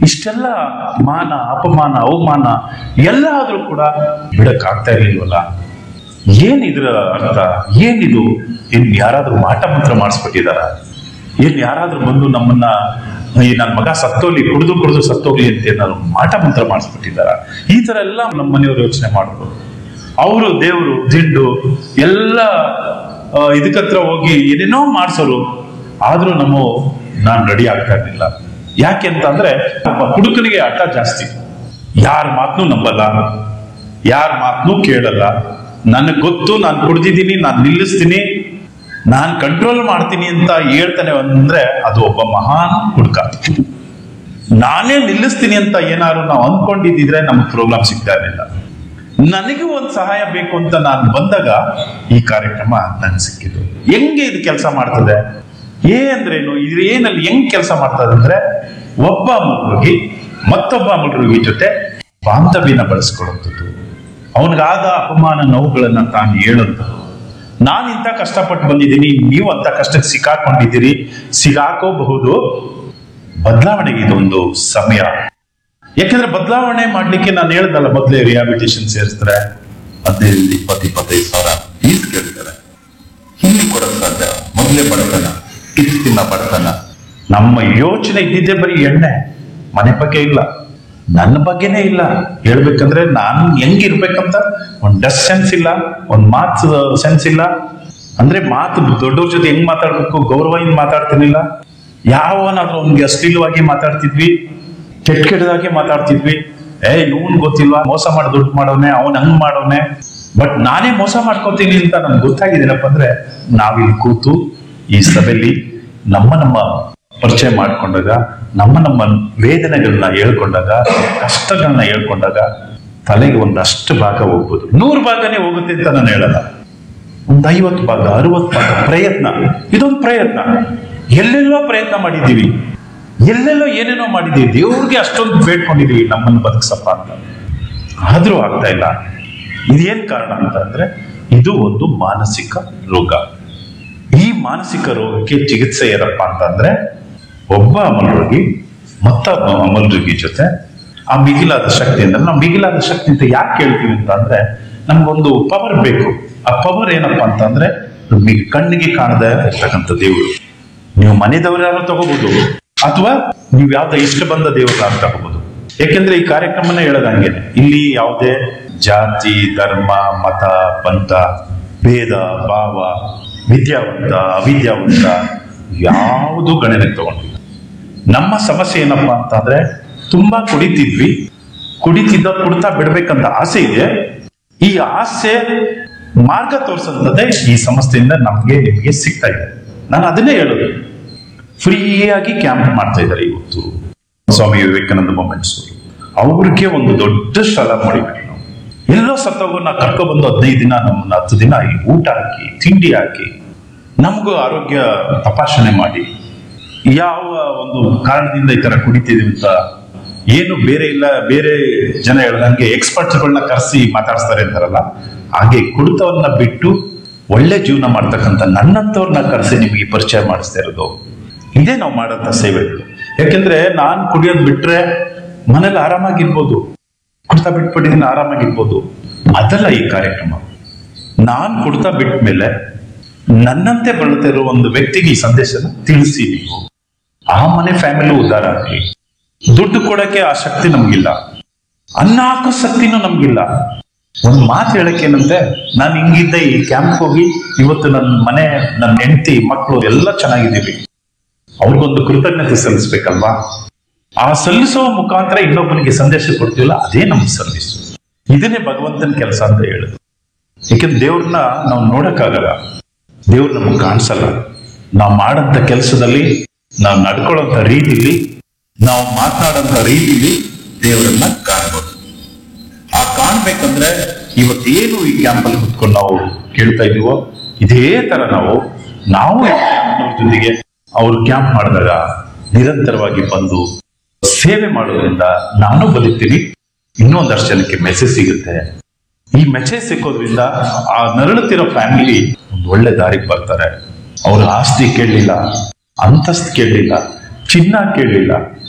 ಇಷ್ಟೆಲ್ಲ ಮಾನ ಅಪಮಾನ ಅವಮಾನ ಎಲ್ಲ ಆದ್ರೂ ಕೂಡ ಬಿಡಕ್ ಆಗ್ತಾ ಇರ್ಲಿಲ್ವಲ್ಲ ಏನಿದ್ರ ಅರ್ಥ ಏನಿದು ಏನ್ ಯಾರಾದ್ರೂ ಮಾಟ ಮಂತ್ರ ಮಾಡಿಸ್ಬಿಟ್ಟಿದಾರ ಏನ್ ಯಾರಾದ್ರೂ ಬಂದು ನಮ್ಮನ್ನ ಈ ನನ್ನ ಮಗ ಸತ್ತೋಗ್ಲಿ ಕುಡಿದು ಕುಡಿದು ಸತ್ತೋಗ್ಲಿ ಅಂತ ಏನಾದ್ರು ಮಾಟ ಮಂತ್ರ ಮಾಡಿಸ್ಬಿಟ್ಟಿದಾರ ಈ ತರ ಎಲ್ಲ ನಮ್ಮ ಮನೆಯವರು ಯೋಚನೆ ಮಾಡಿದ್ರು ಅವರು ದೇವರು ದಿಂಡು ಎಲ್ಲ ಆ, ಇದಕ್ಕತ್ರ ಹೋಗಿ ಏನೇನೋ ಮಾಡ್ಸೋರು ಆದ್ರೂ ನಮ್ಮ ನಾನ್ ರೆಡಿ ಆಗ್ತಾ ಇರ್ಲಿಲ್ಲ ಯಾಕೆ ಅಂತ ಅಂದ್ರೆ ಒಬ್ಬ ಹುಡುಗನಿಗೆ ಹಠ ಜಾಸ್ತಿ ಯಾರ ಮಾತನ್ನು ನಂಬಲ್ಲ ಯಾರ ಮಾತನ್ನು ಕೇಳಲ್ಲ ನನಗ್ ಗೊತ್ತು ನಾನು ಕುಡ್ದಿದ್ದೀನಿ ನಾನು ನಿಲ್ಲಿಸ್ತೀನಿ ನಾನು ಕಂಟ್ರೋಲ್ ಮಾಡ್ತೀನಿ ಅಂತ ಹೇಳ್ತಾನೆ ಅಂದ್ರೆ ಅದು ಒಬ್ಬ ಮಹಾನ್ ಹುಡುಕ ನಾನೇ ನಿಲ್ಲಿಸ್ತೀನಿ ಅಂತ ಏನಾದ್ರು ನಾವು ಅಂದ್ಕೊಂಡಿದ್ರೆ ನಮ್ಗೆ ಪ್ರೋಗ್ರಾಮ್ ಸಿಗ್ತಾ ಇರಲಿಲ್ಲ ನನಗೂ ಒಂದು ಸಹಾಯ ಬೇಕು ಅಂತ ನಾನು ಬಂದಾಗ ಈ ಕಾರ್ಯಕ್ರಮ ನನ್ಗೆ ಸಿಕ್ಕಿದ್ದು ಹೆಂಗೆ ಇದು ಕೆಲಸ ಮಾಡ್ತದೆ ಏ ಅಂದ್ರೇನು ಇದು ಏನಲ್ಲಿ ಹೆಂಗ್ ಕೆಲಸ ಮಾಡ್ತದೆ ಅಂದ್ರೆ ಒಬ್ಬ ಮಗುವಿಗೆ ಮತ್ತೊಬ್ಬ ಮಗುವಿಗೆ ಜೊತೆ ಬಾಂಧವ್ಯನ ಬಳಸ್ಕೊಳ್ಳುವಂಥದ್ದು ಅವನಿಗಾದ ಅಪಮಾನ ನೋವುಗಳನ್ನ ತಾನು ಹೇಳುವಂಥದ್ದು ನಾನು ಇಂಥ ಕಷ್ಟಪಟ್ಟು ಬಂದಿದ್ದೀನಿ ನೀವು ಅಂತ ಕಷ್ಟಕ್ಕೆ ಸಿಕ್ಕಾಕೊಂಡಿದ್ದೀರಿ ಸಿಗಾಕೋಬಹುದು ಬದಲಾವಣೆಗೆ ಇದೊಂದು ಸಮಯ ಯಾಕಂದ್ರೆ ಬದಲಾವಣೆ ಮಾಡ್ಲಿಕ್ಕೆ ನಾನು ಹೇಳ್ದಲ್ಲ ಮೊದಲೇ ರಿಹಾಬಿಲಿಟೇಷನ್ ಸೇರಿಸ್ತಾರೆ ಹದಿನೈದು ಇಪ್ಪತ್ತು ಇಪ್ಪತ್ತೈದು ಸಾವಿರ ಫೀಸ್ ಕೇಳ್ತಾರೆ ಹಿಂದೆ ಕೊಡಕ್ ಸಾಧ್ಯ ಮೊದಲೇ ಬಡತನ ಕಿತ್ತು ತಿನ್ನ ಬಡತನ ನಮ್ಮ ಯೋಚನೆ ಇದ್ದಿದ್ದೆ ಬರೀ ಎಣ್ಣೆ ಮನೆ ಬಗ್ಗೆ ಇಲ್ಲ ನನ್ನ ಬಗ್ಗೆನೇ ಇಲ್ಲ ಹೇಳ್ಬೇಕಂದ್ರೆ ನಾನು ಹೆಂಗಿರ್ಬೇಕಂತ ಒಂದ್ ಡಸ್ಟ್ ಸೆನ್ಸ್ ಇಲ್ಲ ಒಂದ್ ಮಾತ್ ಸೆನ್ಸ್ ಇಲ್ಲ ಅಂದ್ರೆ ಮಾತು ದೊಡ್ಡವ್ರ ಜೊತೆ ಹೆಂಗ್ ಮಾತಾಡ್ಬೇಕು ಗೌರವದಿಂದ ಮಾತಾಡ್ತಿರ್ಲಿಲ್ಲ ಯಾವನಾದ್ರೂ ಅವ್ನಿಗೆ ಅಶ್ಲೀಲವಾಗಿ ಮಾತಾಡ್ತಿದ್ವಿ ಕೆಟ್ಟ ಕೆಟ್ಟದಾಗಿ ಮಾತಾಡ್ತಿದ್ವಿ ಏ ಇವನ್ ಗೊತ್ತಿಲ್ವಾ ಮೋಸ ಮಾಡಿ ದುಡ್ಡು ಮಾಡೋನೆ ಅವನ್ ಹಂಗ್ ಮಾಡೋನೆ ಬಟ್ ನಾನೇ ಮೋಸ ಮಾಡ್ಕೋತೀನಿ ಅಂತ ನಮ್ಗೆ ಗೊತ್ತಾಗಿದ್ದೀನಪ್ಪ ಅಂದ್ರೆ ನಾವಿಲ್ಲಿ ಕೂತು ಈ ಸಭೆಯಲ್ಲಿ ನಮ್ಮ ನಮ್ಮ ಪರಿಚಯ ಮಾಡ್ಕೊಂಡಾಗ ನಮ್ಮ ನಮ್ಮ ವೇದನೆಗಳನ್ನ ಹೇಳ್ಕೊಂಡಾಗ ಕಷ್ಟಗಳನ್ನ ಹೇಳ್ಕೊಂಡಾಗ ತಲೆಗೆ ಒಂದಷ್ಟು ಭಾಗ ಹೋಗ್ಬೋದು ನೂರು ಭಾಗನೇ ಹೋಗುತ್ತೆ ಅಂತ ನಾನು ಹೇಳಲ್ಲ ಒಂದು ಐವತ್ತು ಭಾಗ ಅರವತ್ತು ಭಾಗ ಪ್ರಯತ್ನ ಇದೊಂದು ಪ್ರಯತ್ನ ಎಲ್ಲೆಲ್ಲೋ ಪ್ರಯತ್ನ ಮಾಡಿದ್ದೀವಿ ಎಲ್ಲೆಲ್ಲೋ ಏನೇನೋ ಮಾಡಿದ್ದೀವಿ ದೇವ್ರಿಗೆ ಅಷ್ಟೊಂದು ಬೇಡ್ಕೊಂಡಿದೀವಿ ನಮ್ಮನ್ನು ಬದುಕ್ಸಪ್ಪ ಅಂತ ಆದ್ರೂ ಆಗ್ತಾ ಇಲ್ಲ ಇದೇನ್ ಕಾರಣ ಅಂತ ಅಂದ್ರೆ ಇದು ಒಂದು ಮಾನಸಿಕ ರೋಗ ಈ ಮಾನಸಿಕ ರೋಗಕ್ಕೆ ಚಿಕಿತ್ಸೆ ಏನಪ್ಪ ಅಂತಂದ್ರೆ ಒಬ್ಬ ಅಮಲರೋಗಿ ಮತ್ತೊಬ್ಬ ಅಮಲರೋಗಿ ಜೊತೆ ಆ ಮಿಗಿಲಾದ ಶಕ್ತಿಯಿಂದ ನಾವು ಮಿಗಿಲಾದ ಶಕ್ತಿ ಅಂತ ಯಾಕೆ ಕೇಳ್ತೀವಿ ಅಂತ ಅಂದ್ರೆ ನಮ್ಗೊಂದು ಪವರ್ ಬೇಕು ಆ ಪವರ್ ಏನಪ್ಪಾ ಅಂತಂದ್ರೆ ಮಿಗ್- ಕಣ್ಣಿಗೆ ಕಾಣದ ಇರ್ತಕ್ಕಂಥ ದೇವರು ನೀವು ಮನೆದವರಾದ್ರೂ ತಗೋಬಹುದು ಅಥವಾ ನೀವು ಯಾವ್ದೋ ಇಷ್ಟ ಬಂದ ದೇವರನ್ನ ತಗೋಬಹುದು ಯಾಕೆಂದ್ರೆ ಈ ಕಾರ್ಯಕ್ರಮನ ಹೇಳದಂಗೆನೆ ಇಲ್ಲಿ ಯಾವುದೇ ಜಾತಿ ಧರ್ಮ ಮತ ಪಂಥ ಭೇದ ಭಾವ ವಿದ್ಯಾವಂತ ಅವಿದ್ಯಾವಂತ ಯಾವುದು ಗಣನೆಗೆ ತಗೊಂಡಿಲ್ಲ ನಮ್ಮ ಸಮಸ್ಯೆ ಏನಪ್ಪಾ ಅಂತಂದ್ರೆ ತುಂಬಾ ಕುಡಿತಿದ್ವಿ ಕುಡಿತಿದ್ದ ಕುಡ್ತಾ ಬಿಡ್ಬೇಕಂತ ಆಸೆ ಇದೆ ಈ ಆಸೆ ಮಾರ್ಗ ತೋರಿಸಂತದ್ದೇ ಈ ಸಂಸ್ಥೆಯಿಂದ ನಮ್ಗೆ ನಿಮ್ಗೆ ಸಿಗ್ತಾ ಇದೆ ನಾನು ಅದನ್ನೇ ಹೇಳೋದು ಫ್ರೀಯಾಗಿ ಕ್ಯಾಂಪ್ ಮಾಡ್ತಾ ಇದ್ದಾರೆ ಇವತ್ತು ಸ್ವಾಮಿ ವಿವೇಕಾನಂದ ಮೊಮೆಂಟ್ಸ್ ಅವ್ರಿಗೆ ಒಂದು ದೊಡ್ಡ ಶಾಲಾ ಮಾಡಿಬಿಟ್ಟು ನಾವು ಎಲ್ಲೋ ಸತ್ತೋಗೋನ್ನ ಕರ್ಕೊಬಂದು ಹದಿನೈದು ದಿನ ನಮ್ಮನ್ನ ಹತ್ತು ದಿನ ಈ ಊಟ ಹಾಕಿ ತಿಂಡಿ ಹಾಕಿ ನಮಗೂ ಆರೋಗ್ಯ ತಪಾಸಣೆ ಮಾಡಿ ಯಾವ ಒಂದು ಕಾರಣದಿಂದ ಈ ತರ ಕುಡಿತಿದೀವಿ ಅಂತ ಏನು ಬೇರೆ ಇಲ್ಲ ಬೇರೆ ಜನ ಹೇಳ್ದಂಗೆ ಎಕ್ಸ್ಪರ್ಟ್ಸ್ಗಳನ್ನ ಕರೆಸಿ ಮಾತಾಡಿಸ್ತಾರೆ ಅಂತಾರಲ್ಲ ಹಾಗೆ ಕುಡಿತವನ್ನ ಬಿಟ್ಟು ಒಳ್ಳೆ ಜೀವನ ಮಾಡ್ತಕ್ಕಂಥ ನನ್ನಂತವ್ರನ್ನ ಕರೆಸಿ ನಿಮಗೆ ಪರಿಚಯ ಮಾಡಿಸ್ತಾ ಇರೋದು ಇದೇ ನಾವು ಮಾಡೋಂಥ ಸೇವೆಗಳು ಯಾಕೆಂದ್ರೆ ನಾನು ಕುಡಿಯೋದು ಬಿಟ್ರೆ ಮನೇಲಿ ಆರಾಮಾಗಿರ್ಬೋದು ಕುಡ್ತಾ ಬಿಟ್ಬಿಟ್ಟಿದ್ದೀನಿ ಆರಾಮಾಗಿರ್ಬೋದು ಅದಲ್ಲ ಈ ಕಾರ್ಯಕ್ರಮ ನಾನ್ ಕುಡ್ತಾ ಬಿಟ್ಟ ಮೇಲೆ ನನ್ನಂತೆ ಬಳಲ್ತಾ ಇರೋ ಒಂದು ವ್ಯಕ್ತಿಗೆ ಈ ಸಂದೇಶನ ತಿಳಿಸಿ ನೀವು ಆ ಮನೆ ಫ್ಯಾಮಿಲಿ ಉದ್ಧಾರ ಆಗ್ಲಿ ದುಡ್ಡು ಕೊಡಕ್ಕೆ ಆ ಶಕ್ತಿ ನಮ್ಗಿಲ್ಲ ಅನ್ನ ಹಾಕೋ ಶಕ್ತಿನೂ ನಮ್ಗಿಲ್ಲ ಒಂದ್ ಮಾತು ಹೇಳಕ್ಕೆ ಏನಂದ್ರೆ ನಾನು ಹಿಂಗಿದ್ದ ಈ ಕ್ಯಾಂಪ್ ಹೋಗಿ ಇವತ್ತು ನನ್ನ ಮನೆ ನನ್ನ ಹೆಂಡತಿ ಮಕ್ಕಳು ಎಲ್ಲ ಚೆನ್ನಾಗಿದ್ದೀವಿ ಅವ್ರಿಗೊಂದು ಕೃತಜ್ಞತೆ ಸಲ್ಲಿಸ್ಬೇಕಲ್ವಾ ಆ ಸಲ್ಲಿಸುವ ಮುಖಾಂತರ ಇನ್ನೊಬ್ಬನಿಗೆ ಸಂದೇಶ ಕೊಡ್ತೀವಲ್ಲ ಅದೇ ನಮ್ಮ ಸರ್ವಿಸ್ ಇದನ್ನೇ ಭಗವಂತನ ಕೆಲಸ ಅಂತ ಹೇಳುದು ಏಕೆಂದ್ರೆ ದೇವ್ರನ್ನ ನಾವು ನೋಡಕ್ಕಾಗಲ್ಲ ದೇವ್ರು ನಮಗೆ ಕಾಣಿಸಲ್ಲ ನಾವು ಮಾಡಂತ ಕೆಲಸದಲ್ಲಿ ನಾವು ನಡ್ಕೊಳ್ಳೋಂಥ ರೀತಿಲಿ ನಾವು ಮಾತನಾಡೋಂಥ ರೀತಿಲಿ ದೇವರನ್ನ ಕಾಣ್ಬೋದು ಆ ಕಾಣ್ಬೇಕಂದ್ರೆ ಇವತ್ತೇನು ಈ ಕ್ಯಾಂಪಲ್ಲಿ ಕುತ್ಕೊಂಡು ನಾವು ಕೇಳ್ತಾ ಇದೀವೋ ಇದೇ ತರ ನಾವು ನಾವು ಕ್ಯಾಂಪ್ನವ್ರ ಜೊತೆಗೆ ಅವ್ರು ಕ್ಯಾಂಪ್ ಮಾಡಿದಾಗ ನಿರಂತರವಾಗಿ ಬಂದು ಸೇವೆ ಮಾಡೋದ್ರಿಂದ ನಾನು ಬದುಕ್ತೀನಿ ಇನ್ನೊಂದಷ್ಟು ಜನಕ್ಕೆ ಮೆಸೇಜ್ ಸಿಗುತ್ತೆ ಈ ಮೆಸೇಜ್ ಸಿಕ್ಕೋದ್ರಿಂದ ಆ ನರಳುತ್ತಿರೋ ಫ್ಯಾಮಿಲಿ ಒಂದು ಒಳ್ಳೆ ದಾರಿಗೆ ಬರ್ತಾರೆ ಅವ್ರ ಆಸ್ತಿ ಕೇಳಲಿಲ್ಲ ಅಂತಸ್ತು ಕೇಳಲಿಲ್ಲ ಚಿನ್ನ ಕೇಳಲಿಲ್ಲ